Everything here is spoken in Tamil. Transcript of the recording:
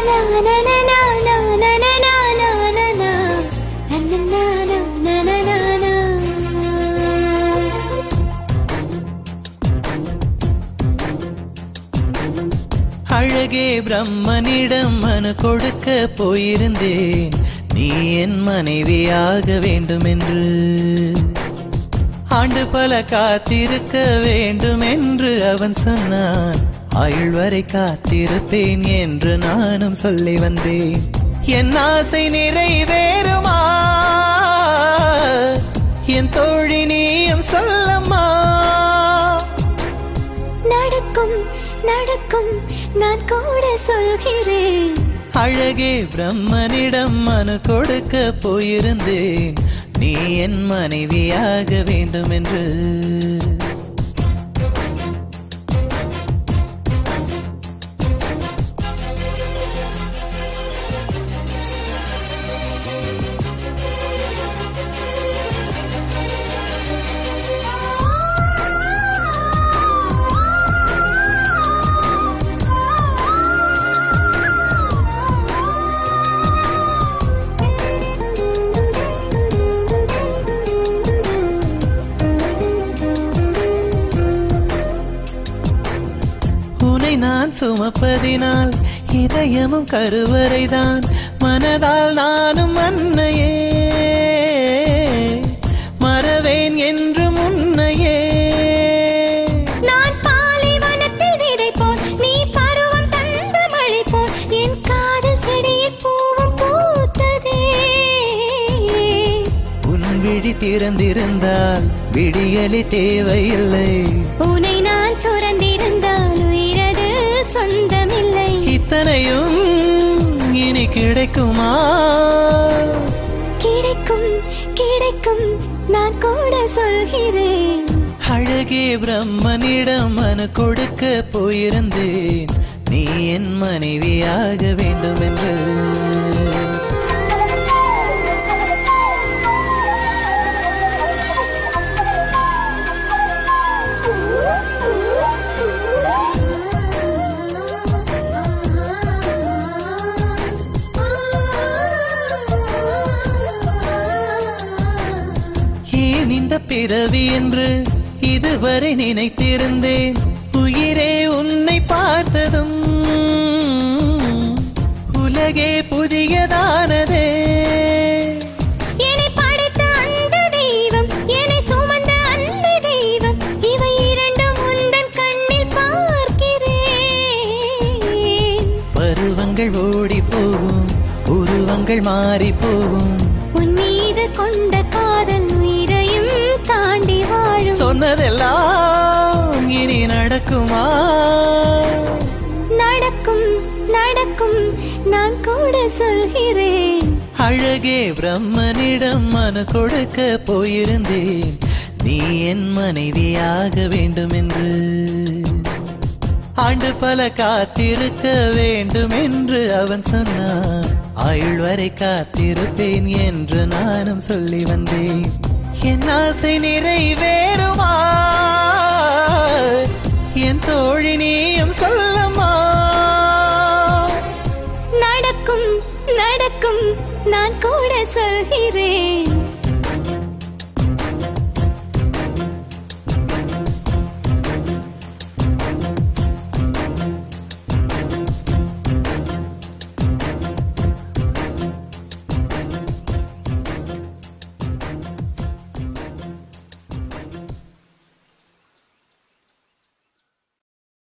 அழகே பிரம்மனிடம் மனு கொடுக்க போயிருந்தேன் நீ என் மனைவியாக வேண்டுமென்று ஆண்டு பல காத்திருக்க வேண்டும் என்று அவன் சொன்னான் ஆயுள் வரை காத்திருப்பேன் என்று நானும் சொல்லி வந்தேன் என் ஆசை நிறைவேறுமா என் தோழி நீயும் சொல்லம்மா நடக்கும் நடக்கும் நான் கூட சொல்கிறேன் அழகே பிரம்மனிடம் மனு கொடுக்க போயிருந்தேன் நீ என் மனைவியாக வேண்டும் என்று உனை நான் சுமப்பதினால் இதயமும் கருவறைதான் மனதால் நானும் அன்னையே மறவேன் என்றும் உன்னையே நான் பாலைவனத்தில் விதை போல் நீ பருவம் தந்த மழை போல் என் காதல் செடியில் பூவும் பூத்ததே உன் விழி திறந்திருந்தால் விடியலி தேவையில்லை உன்னை நான் துறந்திருந்தால் உயிரது சொந்தமில்லை இத்தனையும் இனி கிடைக்குமா கிடைக்கும் கிடைக்கும் நான் கூட சொல்கிறேன் அழகே பிரம்மனிடம் மனு கொடுக்க போயிருந்தேன் நீ என் மனைவியாக வேண்டும் என்று ஏன் இந்த பிறவி என்று இதுவரை நினைத்திருந்தேன் உயிரே உன்னை பார்த்ததும் உலகே புதியதானதே என்னை படைத்த அந்த தெய்வம் என்னை சுமந்த அந்த தெய்வம் இவை இரண்டும் உந்தன் கண்ணில் பார்க்கிறேன் பருவங்கள் ஓடி போகும் உருவங்கள் மாறி போகும் உன் மீது கொண்ட காதல் உயிரையும் தாண்டி வாழும் சொன்னதெல்லாம் இனி நடக்குமா நடக்கும் நடக்கும் நான் கூட சொல்கிறேன் அழகே பிரம்மனிடம் மனு கொடுக்க போயிருந்தேன் நீ என் மனைவியாக வேண்டும் என்று ஆண்டு பல காத்திருக்க வேண்டும் என்று அவன் சொன்னான் ஆயுள் வரை காத்திருப்பேன் என்று நானும் சொல்லி வந்தேன் என் ஆசை நிறைவேறுமா என் தோழி நீயும் சொல்லம்மா நடக்கும் நடக்கும் நான் கூட சொல்கிறேன்